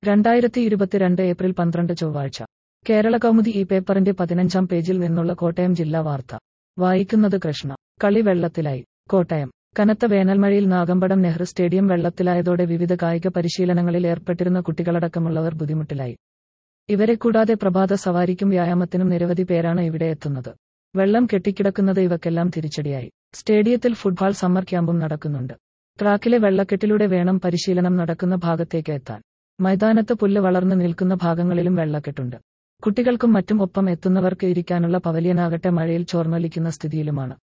രണ്ടായിരത്തി ഇരുപത്തിരണ്ട് ഏപ്രിൽ പന്ത്രണ്ട് ചൊവ്വാഴ്ച കേരള കൗമുദി ഈ പേപ്പറിന്റെ പതിനഞ്ചാം പേജിൽ നിന്നുള്ള കോട്ടയം ജില്ലാ വാർത്ത വായിക്കുന്നത് കൃഷ്ണ കളി വെള്ളത്തിലായി കോട്ടയം കനത്ത വേനൽമഴയിൽ നാഗമ്പടം നെഹ്റു സ്റ്റേഡിയം വെള്ളത്തിലായതോടെ വിവിധ കായിക പരിശീലനങ്ങളിൽ ഏർപ്പെട്ടിരുന്ന കുട്ടികളടക്കമുള്ളവർ ബുദ്ധിമുട്ടിലായി ഇവരെ കൂടാതെ പ്രഭാത സവാരിക്കും വ്യായാമത്തിനും നിരവധി പേരാണ് ഇവിടെ എത്തുന്നത് വെള്ളം കെട്ടിക്കിടക്കുന്നത് ഇവക്കെല്ലാം തിരിച്ചടിയായി സ്റ്റേഡിയത്തിൽ ഫുട്ബോൾ സമ്മർ ക്യാമ്പും നടക്കുന്നുണ്ട് ട്രാക്കിലെ വെള്ളക്കെട്ടിലൂടെ വേണം പരിശീലനം നടക്കുന്ന ഭാഗത്തേക്ക് എത്താൻ മൈതാനത്ത് പുല്ല് വളർന്നു നിൽക്കുന്ന ഭാഗങ്ങളിലും വെള്ളക്കെട്ടുണ്ട് കുട്ടികൾക്കും മറ്റും ഒപ്പം എത്തുന്നവർക്ക് ഇരിക്കാനുള്ള പവലിയനാകട്ടെ മഴയിൽ ചോർന്നൊലിക്കുന്ന സ്ഥിതിയിലുമാണ്